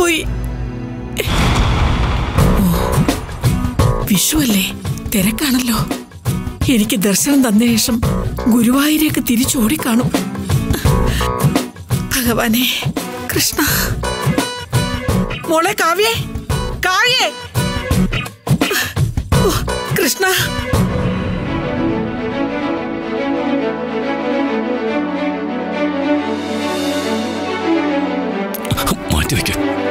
പോയി വിഷു അല്ലേ തിരക്കാണല്ലോ എനിക്ക് ദർശനം തന്ന ശേഷം ഗുരുവായൂരേക്ക് തിരിച്ചോടിക്കാണും ഭഗവാനെ കൃഷ്ണ മോളെ കാവ്യേ കാവ്യേ ഓ, കൃഷ്ണ മാറ്റിവെക്ക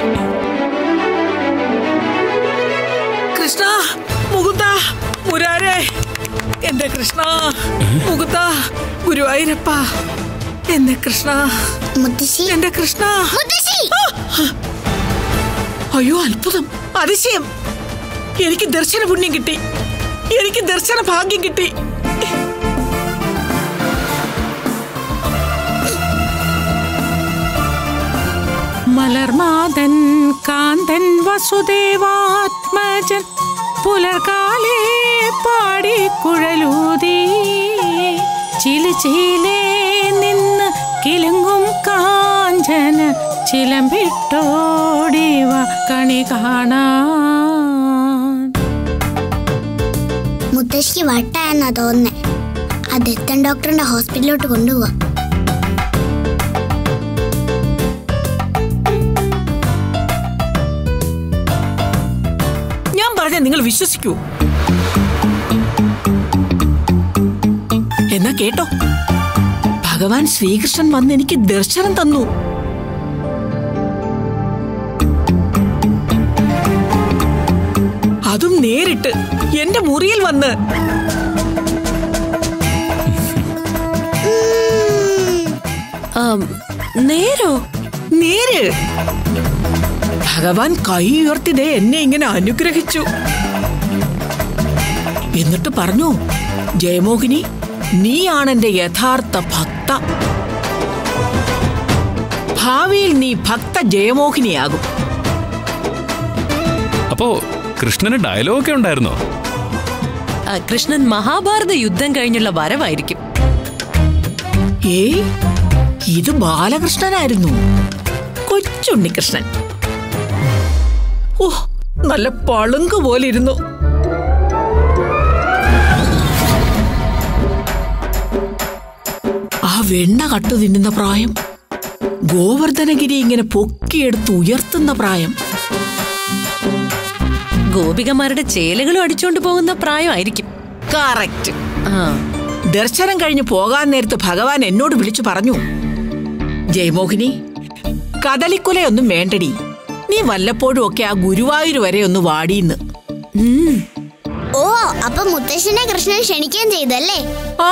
കൃഷ്ണ മുകുന്ദ മുരാരേ എന്റെ കൃഷ്ണ മുകുന്ദ ഗുരുവായൂരപ്പ എന്റെ കൃഷ്ണ മുത്തശ്ശി എന്റെ കൃഷ്ണ മുത്തശ്ശി അയ്യോ അത്ഭുതം അതിശയം എനിക്ക് ദർശന പുണ്യം കിട്ടി എനിക്ക് ദർശന ഭാഗ്യം കിട്ടി മലർമാതൻ കാന്തൻ വസുദേവാത്മജൻ പുലർകാലേ പാടി കുഴലൂതി ചിലിച്ചിലേ നിന്ന് കിലുങ്ങും കാഞ്ചന ചിലമ്പിട്ടോടിവ കണി കാണാൻ മുത്തശ്ശിക്ക് വട്ടായെന്നാ തോന്നുന്നേ അത് എത്തൻ ഡോക്ടറിന്റെ ഹോസ്പിറ്റലിലോട്ട് കൊണ്ടുപോവാ ഞാൻ പറഞ്ഞ നിങ്ങൾ വിശ്വസിക്കൂ എന്നാ കേട്ടോ ഭഗവാൻ ശ്രീകൃഷ്ണൻ വന്ന് എനിക്ക് ദർശനം തന്നു അതും നേരിട്ട് എന്റെ മുറിയിൽ വന്ന് നേരോ നേര് ഭഗവാൻ കൈ ഉയർത്തിതേ എന്നെ ഇങ്ങനെ അനുഗ്രഹിച്ചു എന്നിട്ട് പറഞ്ഞു ജയമോഹിനി നീയാണ് എന്റെ യഥാർത്ഥ ഭക്ത ഭാവിയിൽ നീ ഭക്ത ജയമോഹിനിയാകും അപ്പോ കൃഷ്ണന് ഡയലോഗൊക്കെ ഉണ്ടായിരുന്നോ ആ, കൃഷ്ണൻ മഹാഭാരത യുദ്ധം കഴിഞ്ഞുള്ള വരവായിരിക്കും ഏയ് ഇത് ബാലകൃഷ്ണനായിരുന്നു കൊച്ചുണ്ണികൃഷ്ണൻ ഓ നല്ല പളുങ്ക് പോലെ ഇരുന്നു ആ വെണ്ണ കട്ടു തിന്നുന്ന പ്രായം ഗോവർദ്ധനഗിരി ഇങ്ങനെ പൊക്കിയെടുത്ത് ഉയർത്തുന്ന പ്രായം ഗോപികമാരുടെ ചേലകളും അടിച്ചുകൊണ്ട് പോകുന്ന പ്രായമായിരിക്കും കറക്റ്റ് ആ ദർശനം കഴിഞ്ഞ് പോകാൻ നേരത്ത് ഭഗവാൻ എന്നോട് വിളിച്ചു പറഞ്ഞു ജയമോഹിനി കദളിക്കുലയൊന്നും വേണ്ടടി നീ വല്ലപ്പോഴും ഒക്കെ ആ ഗുരുവായൂർ വരെ ഒന്ന് വാടിയെന്ന് ഉം. ഓ അപ്പൊ മുത്തശ്ശനെ കൃഷ്ണൻ ക്ഷണിക്കുകയും ചെയ്തല്ലേ ആ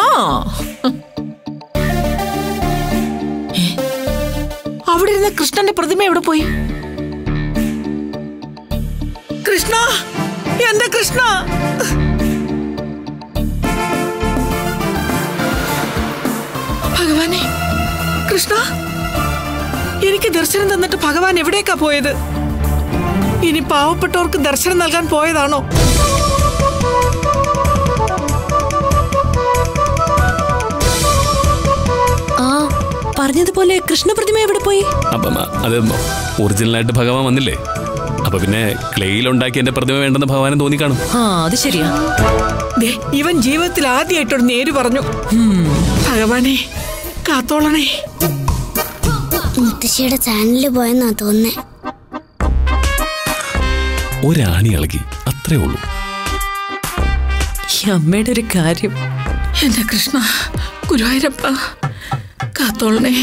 ഏ? അവിടെ ഇരുന്ന കൃഷ്ണന്റെ പ്രതിമ എവിടെ പോയി കൃഷ്ണ എന്റെ കൃഷ്ണ ഭഗവാനെ കൃഷ്ണ എനിക്ക് ദർശനം തന്നിട്ട് ഭഗവാൻ എവിടേക്കാ പോയത് ഇനി പാവപ്പെട്ടവർക്ക് ദർശനം നൽകാൻ പോയതാണോ ആ പറഞ്ഞതുപോലെ കൃഷ്ണപ്രതിമ എവിടെ പോയി അപ്പം അത് ഒറിജിനലായിട്ട് ഭഗവാൻ വന്നില്ലേ അപ്പൊ പിന്നെ ക്ലേയിൽ ഉണ്ടാക്കി എന്റെ പ്രതിമ വേണ്ടെന്ന് ഭഗവാനും തോന്നിക്കാണും ആ അത് ശരിയാ ദേ, ഇവൻ ജീവിതത്തിൽ ആദ്യമായിട്ടൊരു നേര് പറഞ്ഞു ഭഗവാനെ കാത്തോളണേ മുത്തശ്ശിയുടെ ചാനലിൽ പോയെന്നാ തോന്നുന്നേ ഒരാണി ഇളകി അത്രേ ഉള്ളൂ ഈ അമ്മയുടെ ഒരു കാര്യം എന്റെ കൃഷ്ണ ഗുരുവായൂരപ്പ കാത്തോളണേ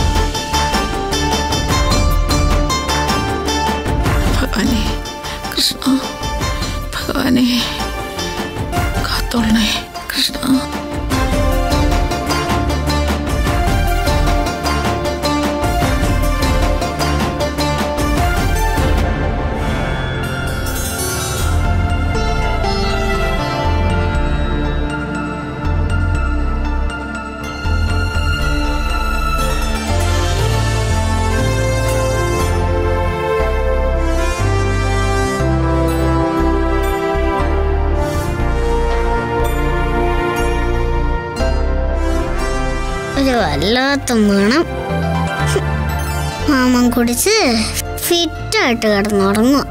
ഭഗവാനെ കൃഷ്ണ ഭഗവാനെ കാത്തോളണേ കൃഷ്ണ ഒരു വല്ലാത്ത മണം മാമൻ കുടിച്ച് ഫിറ്റ് സുഖമായിട്ട് കിടന്നുറങ്ങുക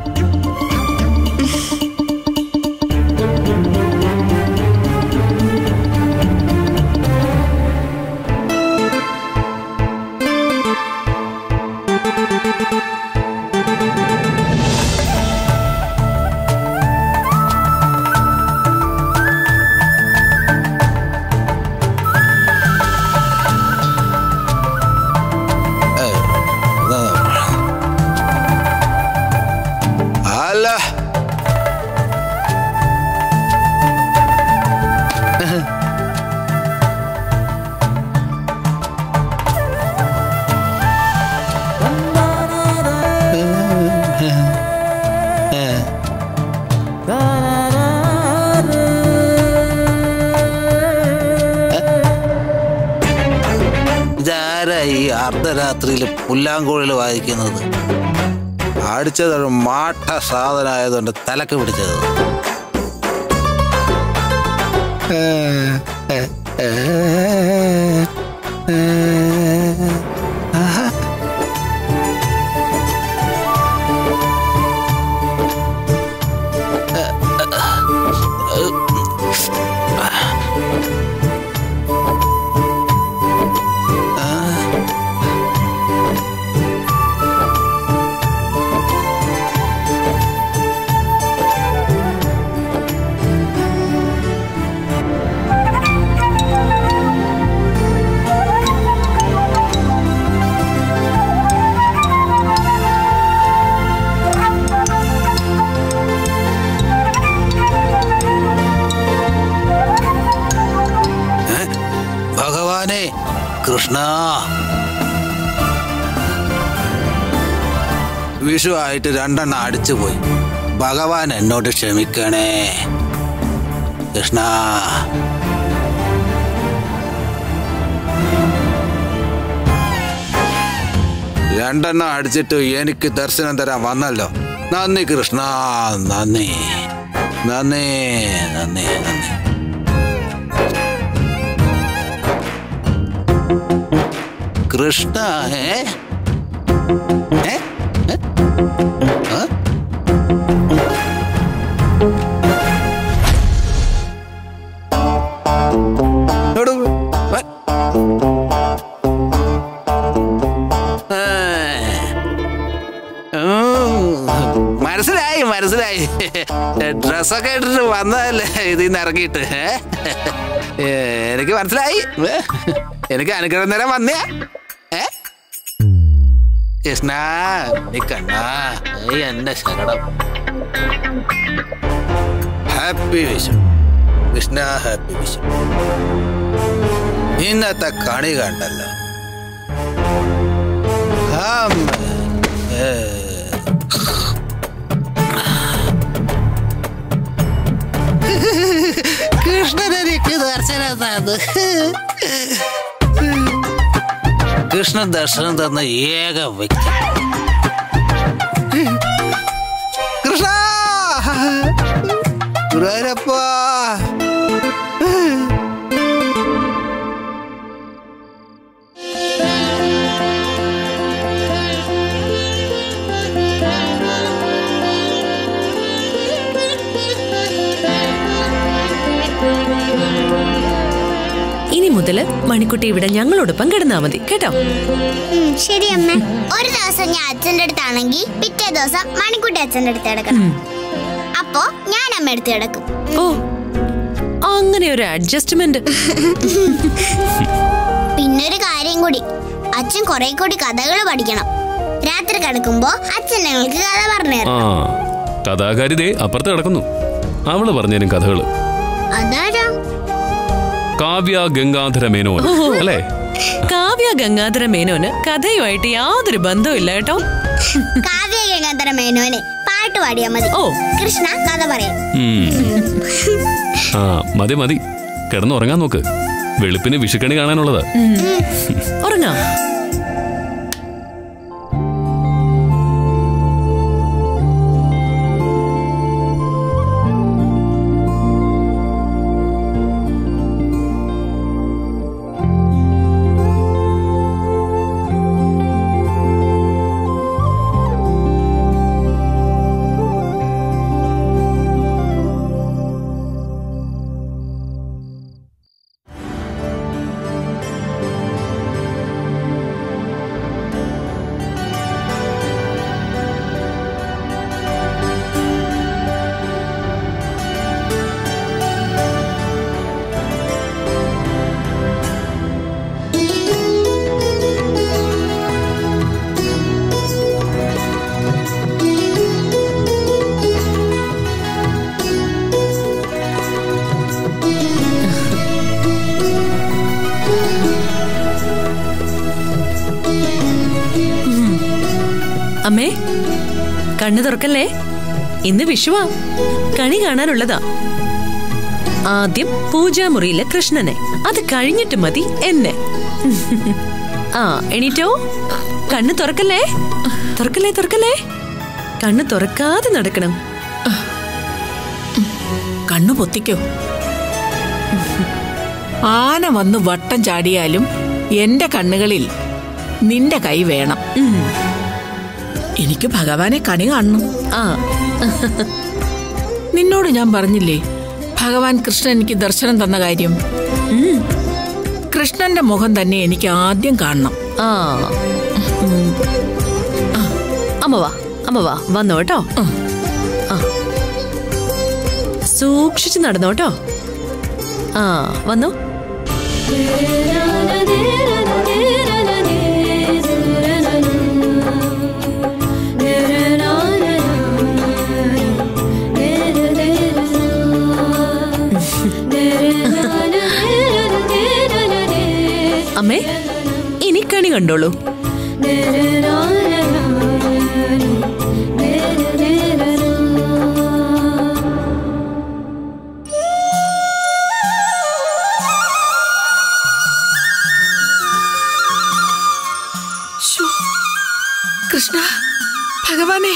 അല്ല ഇതാരാ ഈ അർദ്ധരാത്രിയിൽ പുല്ലാങ്കോഴിൽ വായിക്കുന്നത് അടിച്ചതൊരു മാട്ട സാധനമായതുകൊണ്ട് തലക്ക് പിടിച്ചത് ഭഗവാനെ കൃഷ്ണ വിഷു ആയിട്ട് രണ്ടെണ്ണം അടിച്ചു പോയി ഭഗവാൻ എന്നോട് ക്ഷമിക്കണേ കൃഷ്ണ രണ്ടെണ്ണം അടിച്ചിട്ട് എനിക്ക് ദർശനം തരാൻ വന്നല്ലോ നന്ദി കൃഷ്ണ നന്ദി നന്ദി നന്ദി നന്ദി കൃഷ്ണ ഏ ഏ? ഏ? ആ? എടോ, വ- ഏ. ഉം, മനസ്സിലായി മനസ്സിലായി ഡ്രസ്സൊക്കെ ഇട്ടിട്ട് വന്നതല്ലേ ഇതിൽ നിന്ന് ഇറങ്ങിയിട്ട് ഏ? ഏ, എനിക്ക് മനസ്സിലായി ഏ, എനിക്ക് അനുഗ്രഹം തരാൻ വന്നേ ഏ കൃഷ്ണ നീ കണ്ണാ ഏയ് എന്റെ ശരണം ഹാപ്പി വിഷു കൃഷ്ണ ഹാപ്പി വിഷു ഇന്നത്തെ കണി കണ്ടല്ലോ ആമേ. ഏ. കൃഷ്ണൻ എനിക്ക് ദർശനം തന്നു കൃഷ്ണൻ ദർശനം തന്ന ഏക വ്യക്തി കൃഷ്ണ ഗുരുവായൂരപ്പ ഇനി മുതല് മണിക്കുട്ടി ഇവിടെ ഞങ്ങളോടൊപ്പം കിടന്നാ മതി കേട്ടോ ഉം, ശരി അമ്മ ഒരു ദിവസം ഞാൻ അച്ഛൻ്റെ അടുത്താണെങ്കിൽ പിറ്റേ ദിവസം മണിക്കുട്ടി അച്ഛൻ്റെ അടുത്ത് കിടക്കണം അപ്പോ ഞാൻ അമ്മ അടുത്ത് കിടക്കും ഓ അങ്ങനെ ഒരു അഡ്ജസ്റ്റ്മെന്റ് പിന്നൊരു കാര്യം കൂടി അച്ഛൻ കുറെ കൂടി കഥകൾ പഠിക്കണം രാത്രി കിടക്കുമ്പോ അച്ഛൻ ഞങ്ങൾക്ക് കഥ പറഞ്ഞു തരും ആ കഥാകാരി ദേ അപ്പുറത്ത് കിടക്കുന്നു അവള് പറഞ്ഞുതരും കഥകള് അതാരാ കാവ്യ ഗംഗാധര മേനോൻ അല്ലേ കാവ്യ ഗംഗാധര മേനോന് കഥയുമായിട്ട് യാതൊരു ബന്ധവും ഇല്ല കേട്ടോ കാവ്യ ഗംഗാധര മേനോനെ പാട്ട് പാടിയാ മതി ഓ. കൃഷ്ണ കഥ പറയും ഉം. ആ മതി മതി കിടന്നുറങ്ങാൻ നോക്ക് വെളുപ്പിന് വിഷുക്കണി കാണാനുള്ളതാ ഉറങ്ങാം അമ്മേ കണ്ണു തുറക്കല്ലേ ഇന്ന് വിഷുവാ കണി കാണാനുള്ളതാ ആദ്യം പൂജാമുറിയിലെ കൃഷ്ണനെ അത് കഴിഞ്ഞിട്ട് മതി എന്നെ ആ എണീറ്റോ കണ്ണ് തുറക്കല്ലേ തുറക്കല്ലേ തുറക്കല്ലേ കണ്ണ് തുറക്കാതെ നടക്കണം കണ്ണു പൊത്തിക്കോ ആന വന്ന് വട്ടം ചാടിയാലും എന്റെ കണ്ണുകളിൽ നിന്റെ കൈ വേണം ഉം. എനിക്ക് ഭഗവാനെ കണി കാണണം ആ നിന്നോട് ഞാൻ പറഞ്ഞില്ലേ ഭഗവാൻ കൃഷ്ണൻ എനിക്ക് ദർശനം തന്ന കാര്യം ഉം. കൃഷ്ണന്റെ മുഖം തന്നെ എനിക്ക് ആദ്യം കാണണം ആ ഉം. ആ, അമ്മ വാ അമ്മ വാ വന്നോ കേട്ടോ ആ സൂക്ഷിച്ച് നടന്നോ കേട്ടോ ആ വന്നോ അമ്മേ ഇനി കണി കണ്ടോളൂ ശോ, കൃഷ്ണ ഭഗവാനെ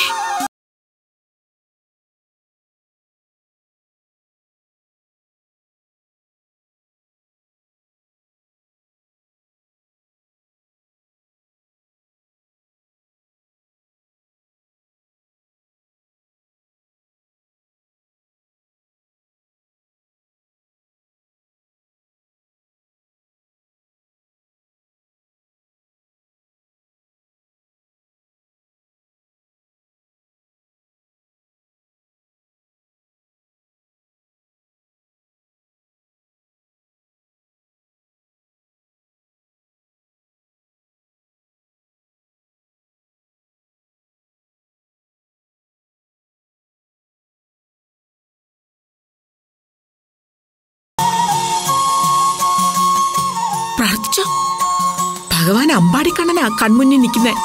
പ്രാർത്ഥിച്ചോ ഭഗവാൻ അമ്പാടിക്കണ്ണനാ കൺമുന്നിൽ നിൽക്കുന്നേ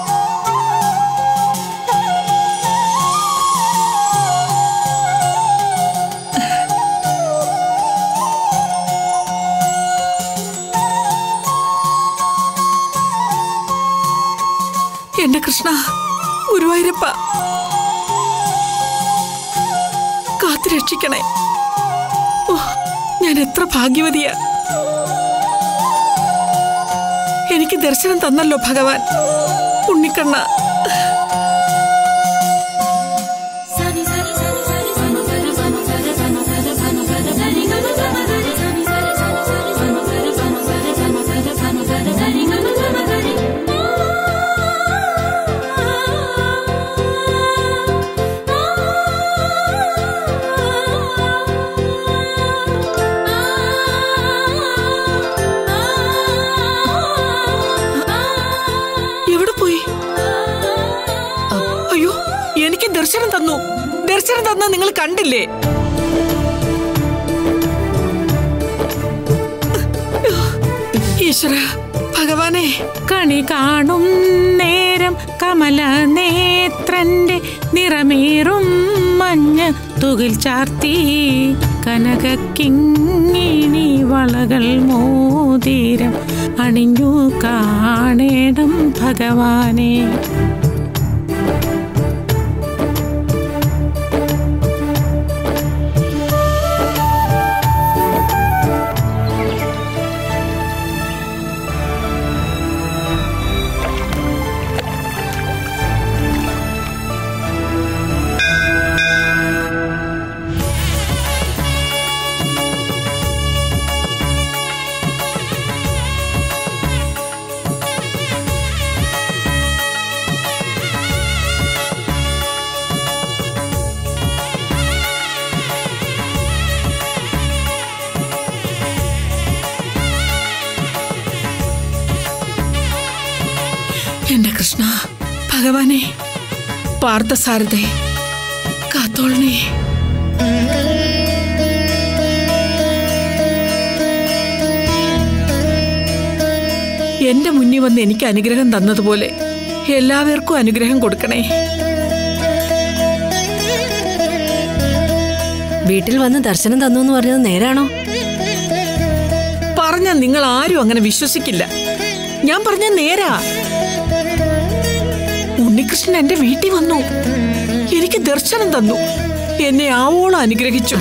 എന്റെ കൃഷ്ണ ഗുരുവായൂരപ്പ കാത്തു രക്ഷിക്കണേ ഓ ഞാൻ എത്ര ഭാഗ്യവതിയാ എനിക്ക് ദർശനം തന്നല്ലോ ഭഗവാൻ ഉണ്ണിക്കണ്ണ എവിടെ പോയി അയ്യോ എനിക്ക് ദർശനം തന്നു ദർശനം തന്ന നിങ്ങൾ കണ്ടില്ലേ ഈശ്വര ഭഗവാനെ കണി കാണും നേരം കമല നേത്രന്റെ നിറമേറും മഞ്ഞ തുകിൽ ചാർത്തി കനകക്കിങ്ങിണി വളകൾ മോതിരം അണിഞ്ഞു കാണേണം ഭഗവാനെ എന്റെ കൃഷ്ണ ഭഗവാനെ പാർത്ഥസാരഥേ കാത്തോളണേ എന്റെ മുന്നിൽ വന്ന് എനിക്ക് അനുഗ്രഹം തന്നതുപോലെ എല്ലാവർക്കും അനുഗ്രഹം കൊടുക്കണേ വീട്ടിൽ വന്ന് ദർശനം തന്നു എന്ന് പറഞ്ഞത് നേരാണോ പറഞ്ഞ നിങ്ങൾ ആരും അങ്ങനെ വിശ്വസിക്കില്ല ഞാൻ പറഞ്ഞ നേരാ ഉണ്ണികൃഷ്ണൻ എന്റെ വീട്ടിൽ വന്നു എനിക്ക് ദർശനം തന്നു എന്നെ ആവോളം അനുഗ്രഹിച്ചു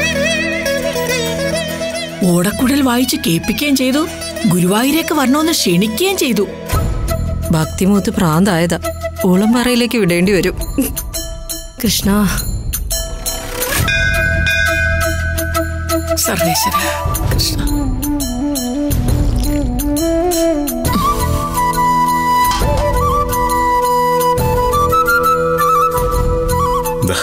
ഓടക്കുഴൽ വായിച്ച് കേൾപ്പിക്കുകയും ചെയ്തു ഗുരുവായൂരേക്ക് വരണമെന്ന് ക്ഷണിക്കുകയും ചെയ്തു ഭക്തിമൂത്ത് പ്രാന്തായതാ ഊളംപാറയിലേക്ക് വിടേണ്ടി വരും കൃഷ്ണ സർവേശ്വര കൃഷ്ണ ദാ.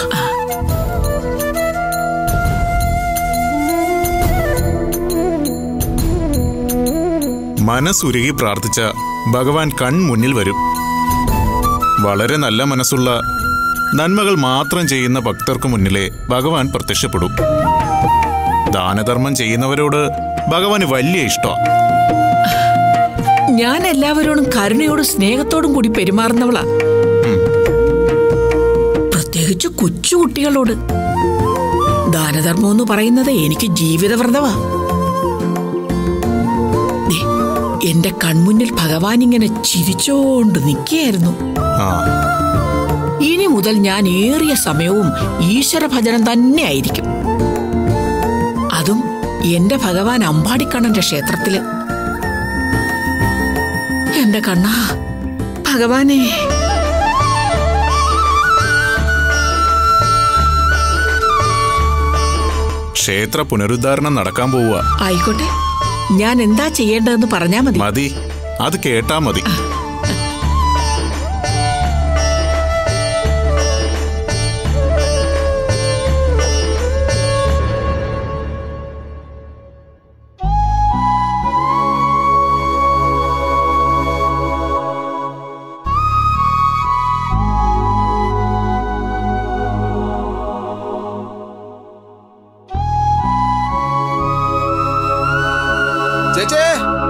മനസ്സുരുകി പ്രാർത്ഥിച്ച ഭഗവാൻ കൺമുന്നിൽ വരും വളരെ നല്ല മനസ്സുള്ള നന്മകൾ മാത്രം ചെയ്യുന്ന ഭക്തർക്ക് മുന്നിലെ ഭഗവാൻ പ്രത്യക്ഷപ്പെടും ദാനധർമ്മം ചെയ്യുന്നവരോട് ഭഗവാന് വലിയ ഇഷ്ടമാണ് ഞാൻ എല്ലാവരോടും കരുണയോടും സ്നേഹത്തോടും കൂടി പെരുമാറുന്നവളാ പ്രത്യേകിച്ച് കൊച്ചു കുട്ടികളോട് ദാനധർമ്മം എന്ന് പറയുന്നത് എനിക്ക് ജീവിതവ്രതമാ ദേ, എന്റെ കൺമുന്നിൽ ഭഗവാൻ ഇങ്ങനെ ചിരിച്ചോണ്ട് നിൽക്കുകയായിരുന്നു ആ ഇനി മുതൽ ഞാൻ ഏറിയ സമയവും ഈശ്വര ഭജനം തന്നെ ആയിരിക്കും അതും എന്റെ ഭഗവാൻ അമ്പാടിക്കണ്ണന്റെ ക്ഷേത്രത്തില് എന്റെ കണ്ണാ ഭഗവാനെ ക്ഷേത്ര പുനരുദ്ധാരണം നടക്കാൻ പോവുക ആയിക്കോട്ടെ ഞാൻ എന്താ ചെയ്യേണ്ടതെന്ന് പറഞ്ഞാ മതി മതി അത് കേട്ടാ മതി ചേച്ചേ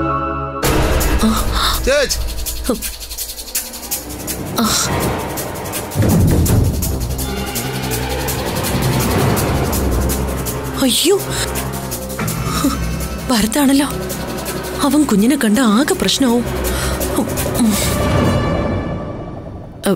ചേച്ചി അയ്യോ ഭരത്താണല്ലോ അവൻ കുഞ്ഞിനെ കണ്ട ആകെ പ്രശ്നമാവും ഉം. ഉം.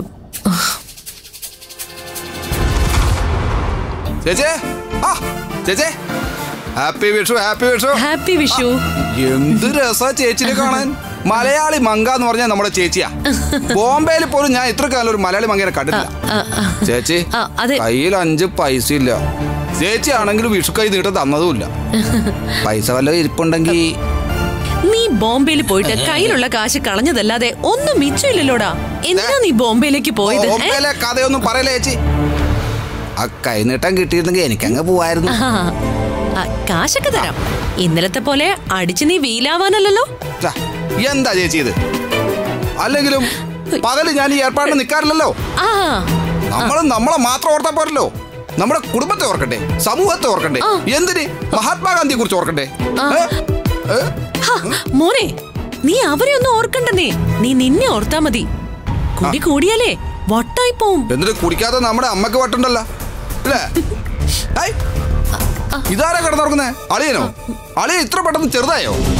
ചേച്ചേ ആ ചേച്ചേ happy Vishu happy Vishu happy Vishu എന്ത് രസാ ചേച്ചിനെ കാണാൻ മലയാളി മങ്ക എന്ന് പറഞ്ഞാൽ നമ്മുടെ ചേച്ചിയാ ബോംബെയിൽ പോലും ഞാൻ ഇത്ര കാലം ഒരു മലയാളി മങ്കേനെ കണ്ടിട്ടില്ല ആ, ആ. ചേച്ചി ആ, അതെ. കയ്യിൽ അഞ്ച് പൈസ ഇല്ല ചേച്ചി ആണെങ്കിലും വിഷു കൈ നീട്ട തന്നതുമില്ല പൈസ വല്ല ഇരിപ്പുണ്ടെങ്കിൽ നീ ബോംബെയിൽ പോയിട്ട് കയ്യിലുള്ള കാശ് കളഞ്ഞതല്ലാതെ ഒന്നും മിച്ചമില്ലല്ലോടാ എന്തിനാ നീ ബോംബെയിലേക്ക് പോയത് ഏ? ബോംബെയിലെ കഥയൊന്നും പറയല ചേച്ചി ആ കൈ നീട്ടം കിട്ടിയിരുന്നെങ്കിൽ എനിക്കങ്ങ് പോവായിരുന്നു ആ, ആ, കാശൊക്കെ തരാം ഇന്നലത്തെ പോലെ അടിച്ച് നീ വീലാവാനല്ലല്ലോ ഛ, എന്താ ചേച്ചി ഇത് അല്ലെങ്കിലും പകല് ഞാൻ ഈ ഏർപ്പാടിന് നിൽക്കാറില്ലല്ലോ ആ നമ്മൾ നമ്മളെ മാത്രം ഓർത്താ പോരല്ലോ നമ്മുടെ കുടുംബത്തെ ഓർക്കട്ടെ സമൂഹത്തെ ഓർക്കണ്ടേ എന്തിന് മഹാത്മാഗാന്ധിയെ കുറിച്ച് ഓർക്കണ്ടേ ഏ? ഏ? ഹ, മോനെ നീ അവരെ ഒന്നും ഓർക്കണ്ടെന്നേ നീ നിന്നെ ഓർത്താ മതി കുടി കൂടിയാലേ വട്ടായി പോവും എന്നിട്ട് കുടിക്കാത്ത നമ്മുടെ അമ്മക്ക് വട്ടുണ്ടല്ലോ അല്ലേ ഐ, ഇതാരാ കിടന്നുറങ്ങുന്നേ അളിയനോ അളിയൻ ഇത്ര പെട്ടെന്ന് ചെറുതായോ